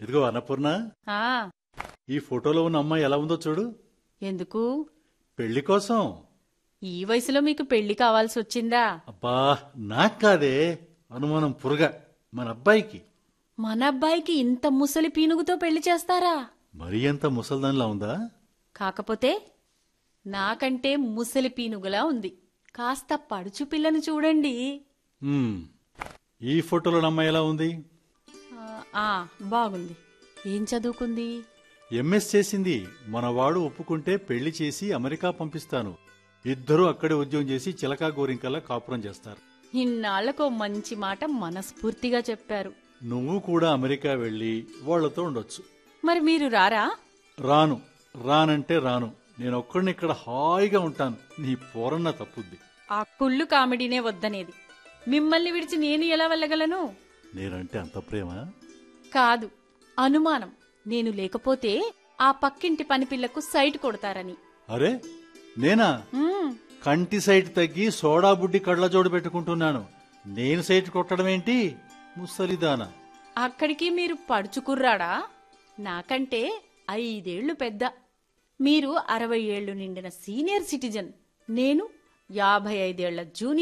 ఇదిగో అన్నపూర్ణ ఆ ఈ ఫోటోలో ఉన్న అమ్మాయి ఎలా ఉందో చూడు ఎందుకు పెళ్లి కోసం ఈ వయసులో మీకు పెళ్లి కావాల్సి వచ్చిందా అబ్బా నాకు కాదే అనుమానం పురగా మన అబ్బాయికి మన అబ్బాయికి ఇంత ముసలి పీనుగుతో పెళ్లి చేస్తారా మరీ ఎంత ముసల్దానిలా ఉందా కాకపోతే నాకంటే ముసలి పీనుగులా ఉంది కాస్త పడుచు పిల్లని చూడండి ఉమ్, ఈ ఫోటోలో ఉన్న అమ్మాయి ఎలా ఉంది ఆ, ఆ బాగుంది ఏం చదువుకుంది ఎంఎస్ చేసింది మనవాడు ఒప్పుకుంటే పెళ్లి చేసి అమెరికా పంపిస్తాను ఇద్దరూ అక్కడే ఉద్యోగం చేసి చిలకా గోరింకల్లా కాపురం చేస్తారు ఇన్నాళ్లకు మంచి మాట మనస్ఫూర్తిగా చెప్పారు నువ్వు కూడా అమెరికా వెళ్ళి వాళ్లతో ఉండొచ్చు మరి మీరు రారా రాను రానంటే రాను నేను ఒక్కడిని ఇక్కడ హాయిగా ఉంటాను నీ పోరన్న తప్పుద్ది ఆ కుళ్ళు కామెడీనే వద్దనేది మిమ్మల్ని విడిచి నేను ఎలా వెళ్ళగలను నేనంటే అంత ప్రేమ కాదు అనుమానం నేను లేకపోతే ఆ పక్కింటి పనిపిల్లకు సైట్ కొడతారని అరే నేనా మ్మ్. కంటి సైట్ తగ్గి సోడా బుడ్డి కళ్ళజోడు పెట్టుకుంటున్నాను నేను సైట్ కొట్టడం ఏంటి ముసలిదానా అక్కడికి మీరు పడుచుకుర్రాడా నాకంటే ఐదేళ్లు పెద్ద మీరు అరవై ఏళ్లు నిండిన సీనియర్ సిటిజన్ నేను యాభై ఐదేళ్ల జూనియర్